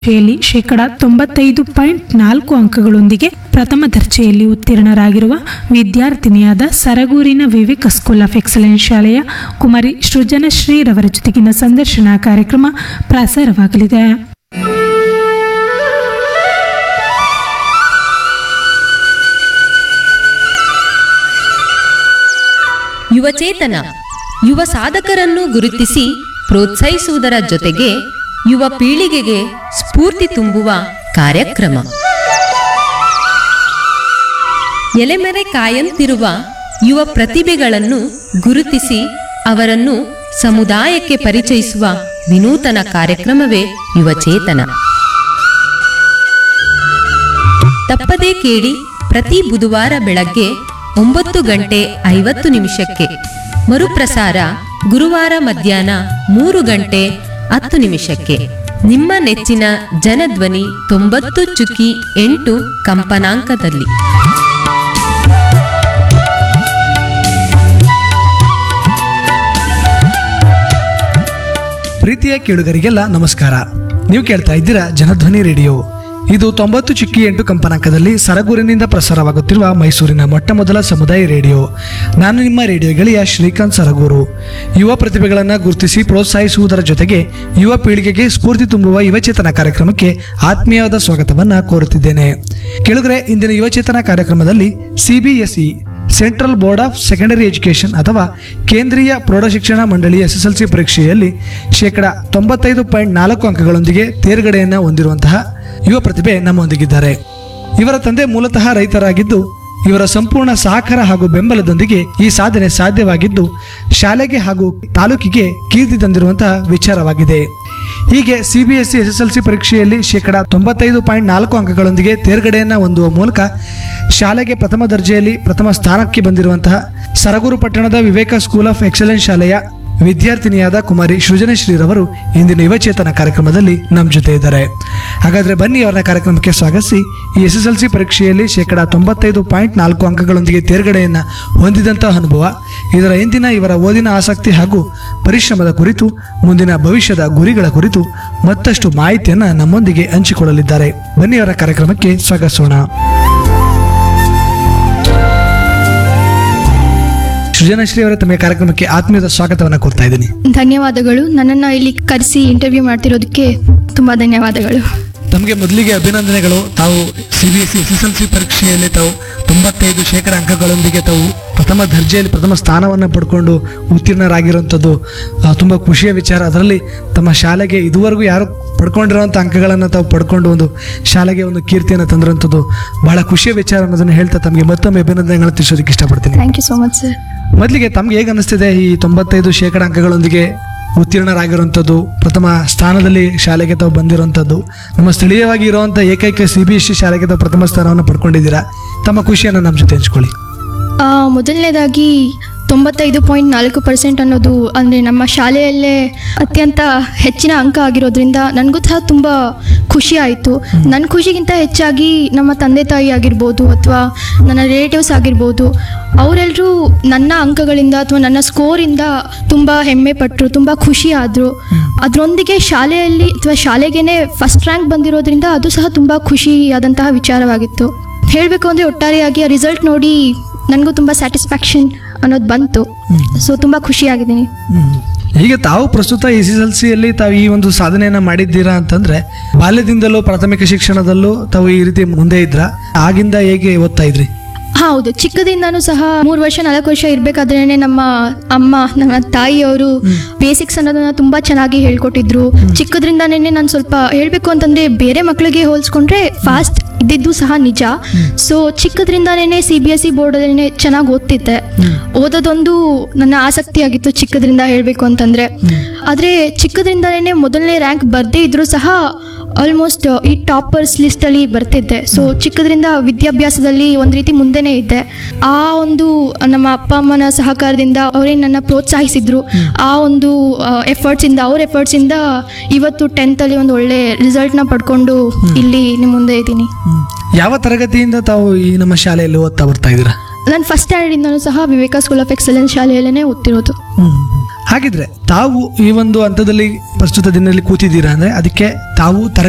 ಯಲ್ಲಿ ಶೇಕಡ ತೊಂಬತ್ತೈದು ಪಾಯಿಂಟ್ ನಾಲ್ಕು ಅಂಕಗಳೊಂದಿಗೆ ಪ್ರಥಮ ದರ್ಜೆಯಲ್ಲಿ ಉತ್ತೀರ್ಣರಾಗಿರುವ ವಿದ್ಯಾರ್ಥಿನಿಯಾದ ಸರಗೂರಿನ ವಿವೇಕ ಸ್ಕೂಲ್ ಆಫ್ ಎಕ್ಸಲೆನ್ಸ್ ಶಾಲೆಯ ಕುಮಾರಿ ಸೃಜನಶ್ರೀ ರವರ ಜೊತೆಗಿನ ಸಂದರ್ಶನ ಕಾರ್ಯಕ್ರಮ ಪ್ರಸಾರವಾಗಲಿದೆ ಯುವಚೇತನ ಯುವ ಸಾಧಕರನ್ನು ಗುರುತಿಸಿ ಪ್ರೋತ್ಸಾಹಿಸುವುದರ ಜೊತೆಗೆ ಯುವ ಪೀಳಿಗೆಗೆ ಸ್ಫೂರ್ತಿ ತುಂಬುವ ಕಾರ್ಯಕ್ರಮ ಎಲೆಮೆರೆ ಕಾಯಂತಿರುವ ಯುವ ಪ್ರತಿಭೆಗಳನ್ನು ಗುರುತಿಸಿ ಅವರನ್ನು ಸಮುದಾಯಕ್ಕೆ ಪರಿಚಯಿಸುವ ವಿನೂತನ ಕಾರ್ಯಕ್ರಮವೇ ಯುವಚೇತನ ತಪ್ಪದೇ ಕೇಳಿ ಪ್ರತಿ ಬುಧವಾರ ಬೆಳಗ್ಗೆ ಒಂಬತ್ತು ಗಂಟೆ ಐವತ್ತು ನಿಮಿಷಕ್ಕೆ ಮರುಪ್ರಸಾರ ಗುರುವಾರ ಮಧ್ಯಾಹ್ನ ಮೂರು ಗಂಟೆ ಹತ್ತು ನಿಮಿಷಕ್ಕೆ ನಿಮ್ಮ ನೆಚ್ಚಿನ ಜನಧ್ವನಿ ತೊಂಬತ್ತು ಚುಕ್ಕಿ ಎಂಟು ಕಂಪನಾಂಕದಲ್ಲಿ ಪ್ರೀತಿಯ ಕೇಳುಗರಿಗೆಲ್ಲ ನಮಸ್ಕಾರ ನೀವು ಕೇಳ್ತಾ ಇದ್ದೀರಾ ಜನಧ್ವನಿ ರೇಡಿಯೋ ಇದು ತೊಂಬತ್ತು ಚಿಕ್ಕಿ ಎಂಟು ಕಂಪನಾಂಕದಲ್ಲಿ ಸರಗೂರಿನಿಂದ ಪ್ರಸಾರವಾಗುತ್ತಿರುವ ಮೈಸೂರಿನ ಮೊಟ್ಟ ಮೊದಲ ಸಮುದಾಯ ರೇಡಿಯೋ ನಾನು ನಿಮ್ಮ ರೇಡಿಯೋ ಗೆಳೆಯ ಶ್ರೀಕಾಂತ್ ಸರಗೂರು ಯುವ ಪ್ರತಿಭೆಗಳನ್ನು ಗುರುತಿಸಿ ಪ್ರೋತ್ಸಾಹಿಸುವುದರ ಜೊತೆಗೆ ಯುವ ಪೀಳಿಗೆಗೆ ಸ್ಫೂರ್ತಿ ತುಂಬುವ ಯುವಚೇತನ ಕಾರ್ಯಕ್ರಮಕ್ಕೆ ಆತ್ಮೀಯವಾದ ಸ್ವಾಗತವನ್ನು ಕೋರುತ್ತಿದ್ದೇನೆ ಕೆಳಗರೆ ಇಂದಿನ ಯುವಚೇತನ ಕಾರ್ಯಕ್ರಮದಲ್ಲಿ CBSE central board of secondary education ಅಥವಾ ಕೇಂದ್ರೀಯ ಪ್ರೌಢಶಿಕ್ಷಣ ಮಂಡಳಿಯ ಎಸ್ ಎಸ್ ಎಲ್ ಸಿ ಪರೀಕ್ಷೆಯಲ್ಲಿ ಶೇಕಡ ತೊಂಬತ್ತೈದು ಪಾಯಿಂಟ್ ನಾಲ್ಕು ಅಂಕಗಳೊಂದಿಗೆ ತೇರ್ಗಡೆಯನ್ನು ಹೊಂದಿರುವಂತಹ ಯುವ ಪ್ರತಿಭೆ ನಮ್ಮೊಂದಿಗಿದ್ದಾರೆ ಇವರ ತಂದೆ ಮೂಲತಃ ರೈತರಾಗಿದ್ದು ಇವರ ಸಂಪೂರ್ಣ ಸಹಕಾರ ಹಾಗೂ ಬೆಂಬಲದೊಂದಿಗೆ ಈ ಸಾಧನೆ ಸಾಧ್ಯವಾಗಿದ್ದು ಶಾಲೆಗೆ ಹಾಗೂ ತಾಲೂಕಿಗೆ ಕೀರ್ತಿ ತಂದಿರುವಂತಹ ವಿಚಾರವಾಗಿದೆ ಹೀಗೆ CBSE S S L C ಪರೀಕ್ಷೆಯಲ್ಲಿ ಶೇಕಡ ತೊಂಬತ್ತೈದು ಪಾಯಿಂಟ್ ನಾಲ್ಕು ಅಂಕಗಳೊಂದಿಗೆ ತೇರ್ಗಡೆಯನ್ನು ಹೊಂದುವ ಮೂಲಕ ಶಾಲೆಗೆ ಪ್ರಥಮ ದರ್ಜೆಯಲ್ಲಿ ಪ್ರಥಮ ಸ್ಥಾನಕ್ಕೆ ಬಂದಿರುವಂತಹ ಸರಗೂರು ಪಟ್ಟಣದ ವಿವೇಕ ಸ್ಕೂಲ್ ಆಫ್ ಎಕ್ಸಲೆನ್ಸ್ ಶಾಲೆಯ ವಿದ್ಯಾರ್ಥಿನಿಯಾದ ಕುಮಾರಿ ಸೃಜನಶ್ರೀರವರು ಇಂದಿನ ಯುವಚೇತನ ಕಾರ್ಯಕ್ರಮದಲ್ಲಿ ನಮ್ಮ ಜೊತೆ ಇದ್ದಾರೆ ಹಾಗಾದ್ರೆ ಬನ್ನಿ ಅವರ ಕಾರ್ಯಕ್ರಮಕ್ಕೆ ಸ್ವಾಗತಿಸಿ ಈ ಎಸ್ ಎಸ್ ಎಲ್ ಸಿ ಪರೀಕ್ಷೆಯಲ್ಲಿ ಶೇಕಡ ತೊಂಬತ್ತೈದು ಪಾಯಿಂಟ್ ನಾಲ್ಕು ಅಂಕಗಳೊಂದಿಗೆ ತೇರ್ಗಡೆಯನ್ನು ಹೊಂದಿದಂತಹ ಅನುಭವ ಇದರ ಹಿಂದಿನ ಇವರ ಓದಿನ ಆಸಕ್ತಿ ಹಾಗೂ ಪರಿಶ್ರಮದ ಕುರಿತು ಮುಂದಿನ ಭವಿಷ್ಯದ ಗುರಿಗಳ ಕುರಿತು ಮತ್ತಷ್ಟು ಮಾಹಿತಿಯನ್ನು ನಮ್ಮೊಂದಿಗೆ ಹಂಚಿಕೊಳ್ಳಲಿದ್ದಾರೆ ಬನ್ನಿ ಅವರ ಕಾರ್ಯಕ್ರಮಕ್ಕೆ ಸ್ವಾಗತಿಸೋಣ ಸೃಜನಶ್ರೀ ಅವರ ತಮ್ಮ ಕಾರ್ಯಕ್ರಮಕ್ಕೆ ಆತ್ಮೀಯದ ಸ್ವಾಗತವನ್ನು ಕೋರ್ತಾ ಇದ್ದೀನಿ ಧನ್ಯವಾದಗಳು ನನ್ನನ್ನು ಇಲ್ಲಿ ಕರೆಸಿ ಇಂಟರ್ವ್ಯೂ ಮಾಡ್ತಿರೋದಕ್ಕೆ ತುಂಬ ಧನ್ಯವಾದಗಳು ತಮಗೆ ಮೊದಲಿಗೆ ಅಭಿನಂದನೆಗಳು ತಾವು C B S C S S L C ಪರೀಕ್ಷೆಯಲ್ಲಿ ತಾವು ತೊಂಬತ್ತೈದು ಶೇಕಡ ಅಂಕಗಳೊಂದಿಗೆ ತಾವು ಪ್ರಥಮ ದರ್ಜೆಯಲ್ಲಿ ಪ್ರಥಮ ಸ್ಥಾನವನ್ನು ಪಡ್ಕೊಂಡು ಉತ್ತೀರ್ಣರಾಗಿರುವಂಥದ್ದು ಆ, ತುಂಬ ಖುಷಿಯ ವಿಚಾರ ಅದರಲ್ಲಿ ತಮ್ಮ ಶಾಲೆಗೆ ಇದುವರೆಗೂ ಯಾರು ಪಡ್ಕೊಂಡಿರೋಂಥ ಅಂಕಗಳನ್ನು ತಾವು ಪಡ್ಕೊಂಡು ಒಂದು ಶಾಲೆಗೆ ಒಂದು ಕೀರ್ತಿಯನ್ನು ತಂದಿರೋಂಥದ್ದು ಬಹಳ ಖುಷಿಯ ವಿಚಾರ ಅನ್ನೋದನ್ನು ಹೇಳ್ತಾ ತಮಗೆ ಮತ್ತೊಮ್ಮೆ ಅಭಿನಂದನೆಗಳನ್ನು ತಿಳಿಸೋದಕ್ಕೆ ಇಷ್ಟಪಡ್ತೀನಿ thank you so much sir ಮೊದಲಿಗೆ ತಮ್ಗೆ ಹೇಗೆ ಅನಿಸ್ತಿದೆ ಈ ತೊಂಬತ್ತೈದು ಶೇಕಡ ಅಂಕಗಳೊಂದಿಗೆ ಉತ್ತೀರ್ಣರಾಗಿರುವಂಥದ್ದು ಪ್ರಥಮ ಸ್ಥಾನದಲ್ಲಿ ಶಾಲೆಗೆ ತಾವು ಬಂದಿರುವಂಥದ್ದು ನಮ್ಮ ಸ್ಥಳೀಯವಾಗಿ ಇರುವಂಥ ಏಕೈಕ ಸಿ ಬಿ ಎಸ್ ಸಿ ಶಾಲೆಗೆ ತಾವು ಪ್ರಥಮ ಸ್ಥಾನವನ್ನು ಪಡ್ಕೊಂಡಿದ್ದೀರಾ ತಮ್ಮ ಖುಷಿಯನ್ನು ನಮ್ಮ ಜೊತೆ ಹಂಚ್ಕೊಳ್ಳಿ ಮೊದಲನೇದಾಗಿ ತೊಂಬತ್ತೈದು ಪಾಯಿಂಟ್ ನಾಲ್ಕು ಪರ್ಸೆಂಟ್ ಅನ್ನೋದು ಅಂದರೆ ನಮ್ಮ ಶಾಲೆಯಲ್ಲೇ ಅತ್ಯಂತ ಹೆಚ್ಚಿನ ಅಂಕ ಆಗಿರೋದ್ರಿಂದ ನನಗೂ ಸಹ ತುಂಬ ಖುಷಿ ಆಯಿತು ನನ್ನ ಖುಷಿಗಿಂತ ಹೆಚ್ಚಾಗಿ ನಮ್ಮ ತಂದೆ ತಾಯಿ ಆಗಿರ್ಬೋದು ಅಥವಾ ನನ್ನ ರಿಲೇಟಿವ್ಸ್ ಆಗಿರ್ಬೋದು ಅವರೆಲ್ಲರೂ ನನ್ನ ಅಂಕಗಳಿಂದ ಅಥವಾ ನನ್ನ ಸ್ಕೋರಿಂದ ತುಂಬ ಹೆಮ್ಮೆ ಪಟ್ಟರು ತುಂಬ ಖುಷಿ ಆದರು ಅದರೊಂದಿಗೆ ಶಾಲೆಯಲ್ಲಿ ಅಥವಾ ಶಾಲೆಗೇನೆ ಫಸ್ಟ್ ರ್ಯಾಂಕ್ ಬಂದಿರೋದ್ರಿಂದ ಅದು ಸಹ ತುಂಬ ಖುಷಿಯಾದಂತಹ ವಿಚಾರವಾಗಿತ್ತು ಹೇಳಬೇಕು ಅಂದರೆ ಒಟ್ಟಾರೆಯಾಗಿ ಆ ರಿಸಲ್ಟ್ ನೋಡಿ ನನಗೂ ತುಂಬ ಸ್ಯಾಟಿಸ್ಫ್ಯಾಕ್ಷನ್ ಅನ್ನೋದು ಬಂತು ಸೊ ತುಂಬ ಖುಷಿಯಾಗಿದ್ದೀನಿ ಈಗ ತಾವು ಪ್ರಸ್ತುತ ಎಸ್ ಎಸ್ ಎಲ್ ಸಿಯಲ್ಲಿ ತಾವು ಈ ಒಂದು ಸಾಧನೆಯನ್ನ ಮಾಡಿದ್ದೀರಾ ಅಂತಂದ್ರೆ ಬಾಲ್ಯದಿಂದಲೂ ಪ್ರಾಥಮಿಕ ಶಿಕ್ಷಣದಲ್ಲೂ ತಾವು ಈ ರೀತಿ ಮುಂದೆ ಇದ್ರ ಆಗಿಂದ ಹೇಗೆ ಓದ್ತಾ ಇದ್ರಿ ಹೌದು ಚಿಕ್ಕದಿಂದನೂ ಸಹ ಮೂರು ವರ್ಷ ನಾಲ್ಕು ವರ್ಷ ಇರಬೇಕಾದ್ರೇ ನಮ್ಮ ಅಮ್ಮ ನಮ್ಮ ತಾಯಿಯವರು ಬೇಸಿಕ್ಸ್ ಅನ್ನೋದನ್ನ ತುಂಬ ಚೆನ್ನಾಗಿ ಹೇಳ್ಕೊಟ್ಟಿದ್ರು ಚಿಕ್ಕದ್ರಿಂದಾನೇ ನಾನು ಸ್ವಲ್ಪ ಹೇಳಬೇಕು ಅಂತಂದರೆ ಬೇರೆ ಮಕ್ಕಳಿಗೆ ಹೋಲಿಸ್ಕೊಂಡ್ರೆ ಫಾಸ್ಟ್ ಇದ್ದಿದ್ದು ಸಹ ನಿಜ ಸೊ ಚಿಕ್ಕದ್ರಿಂದಾನೇ ಸಿ ಬಿ ಎಸ್ ಸಿ ಬೋರ್ಡಲ್ಲೇ ಚೆನ್ನಾಗಿ ಓದ್ತಿದ್ದೆ ಓದೋದೊಂದು ನನ್ನ ಆಸಕ್ತಿ ಆಗಿತ್ತು ಚಿಕ್ಕದ್ರಿಂದ ಹೇಳಬೇಕು ಅಂತಂದರೆ ಆದರೆ ಚಿಕ್ಕದ್ರಿಂದಾನೇ ಮೊದಲನೇ ರ್ಯಾಂಕ್ ಬರದೇ ಇದ್ರೂ ಸಹ ಆಲ್ಮೋಸ್ಟ್ ಈ ಟಾಪರ್ಸ್ ಲಿಸ್ಟಲ್ಲಿ ಬರ್ತಿದ್ದೆ ಸೊ ಚಿಕ್ಕದ್ರಿಂದ ವಿದ್ಯಾಭ್ಯಾಸದಲ್ಲಿ ಒಂದು ರೀತಿ ಮುಂದೆನೇ ಇದ್ದೆ ಆ ಒಂದು ನಮ್ಮ ಅಪ್ಪ ಅಮ್ಮನ ಸಹಕಾರದಿಂದ ಅವರೇ ನನ್ನ ಪ್ರೋತ್ಸಾಹಿಸಿದ್ರು ಆ ಒಂದು ಎಫರ್ಟ್ಸಿಂದ ಅವ್ರ ಎಫರ್ಟ್ಸಿಂದ ಇವತ್ತು ಟೆಂತಲ್ಲಿ ಒಂದು ಒಳ್ಳೆ ರಿಸಲ್ಟ್ನ ಪಡ್ಕೊಂಡು ಇಲ್ಲಿ ನಿಮ್ಮ ಮುಂದೆ ಇದ್ದೀನಿ ಯಾವ ತರಗತಿಯಿಂದ ತಾವು ಈ ನಮ್ಮ ಶಾಲೆಯಲ್ಲಿ ಓದ್ತಾ ಬರ್ತಾ ಇದ್ದೀರಾ ನಾನು ಫಸ್ಟ್ ಸ್ಟ್ಯಾಂಡರ್ಡಿಂದನೂ ಸಹ ವಿವೇಕ ಸ್ಕೂಲ್ ಆಫ್ ಎಕ್ಸಲೆನ್ಸ್ ಶಾಲೆಯಲ್ಲೇ ಓದ್ತಿರೋದು ಹಾಗಿದ್ರೆ ತಾವು ಈ ಒಂದು ಹಂತದಲ್ಲಿ ಪ್ರಸ್ತುತ ದಿನದಲ್ಲಿ ಕೂತಿದ್ದೀರಾ ಅಂದ್ರೆ ಅದಕ್ಕೆ ತಾವು ತರಗತಿ